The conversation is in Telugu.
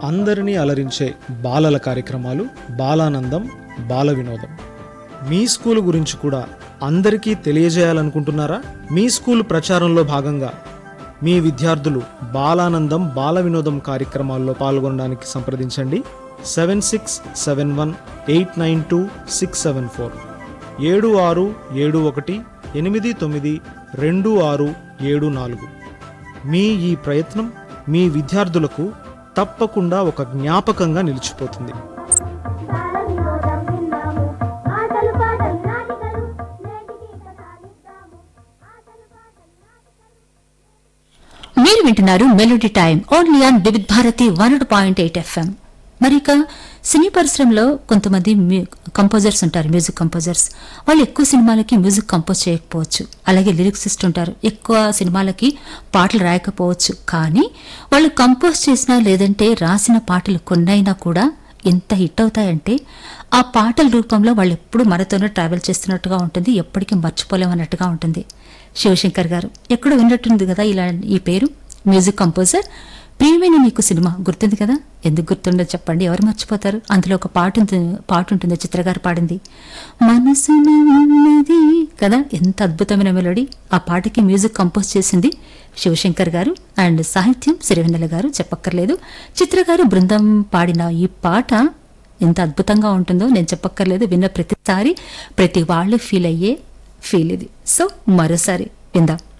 అందరినీ అలరించే బాలల కార్యక్రమాలు బాలానందం బాల వినోదం మీ స్కూల్ గురించి కూడా అందరికీ తెలియజేయాలనుకుంటున్నారా మీ స్కూల్ ప్రచారంలో భాగంగా మీ విద్యార్థులు బాలానందం బాల వినోదం కార్యక్రమాల్లో పాల్గొనడానికి సంప్రదించండి seven six seven one eight nine two six seven four ఏడు ఆరు ఏడు ఒకటి ఎనిమిది తొమ్మిది రెండు ఆరు ఏడు నాలుగు మీ ఈ ప్రయత్నం మీ విద్యార్థులకు తప్పకుండా ఒక జ్ఞాపకంగా నిలిచిపోతుంది బాలవినోదం విన్నాము ఆటలు పాటలు నాటికలు నేటికి కథ సాగిద్దాము ఆటలు పాటలు నాటికలు మీరు వింటున్నారు melody time only on Vividh Bharati one point eight FM మరి ఇక సినీ పరిశ్రమలో కొంతమంది మ్యూ- కంపోజర్స్ ఉంటారు మ్యూజిక్ కంపోజర్స్ వాళ్ళు ఎక్కువ సినిమాలకి మ్యూజిక్ కంపోజ్ చేయకపోవచ్చు అలాగే లిరిక్సిస్ట్ ఉంటారు ఎక్కువ సినిమాలకి పాటలు రాయకపోవచ్చు కానీ వాళ్ళు కంపోజ్ చేసినా లేదంటే రాసిన పాటలు కొన్నైనా కూడా ఎంత హిట్ అవుతాయంటే ఆ పాటల రూపంలో వాళ్ళు ఎప్పుడు మనతోనే ట్రావెల్ చేస్తున్నట్టుగా ఉంటుంది ఎప్పటికీ మర్చిపోలేమన్నట్టుగా ఉంటుంది శివశంకర్ గారు ఎక్కడో విన్నట్టుంది కదా ఇలా ఈ పేరు మ్యూజిక్ కంపోజర్ ప్రియమైన నీకు సినిమా గుర్తుంది కదా ఎందుకు గుర్తుండదు చెప్పండి ఎవరు మర్చిపోతారు అందులో ఒక పాట ఉంటుంది పాట ఉంటుంది చిత్రగారు పాడింది మనసున ఉన్నది కదా ఎంత అద్భుతమైన మెలోడీ ఆ పాటకి మ్యూజిక్ కంపోజ్ చేసింది శివశంకర్ గారు అండ్ సాహిత్యం సిరివెన్నెల గారు చెప్పక్కర్లేదు చిత్ర గారు బృందం పాడిన ఈ పాట ఎంత అద్భుతంగా ఉంటుందో నేను చెప్పక్కర్లేదు విన్న ప్రతిసారి ప్రతి వాళ్ళు ఫీల్ అయ్యే ఫీల్ ఇది సో మరోసారి విందాం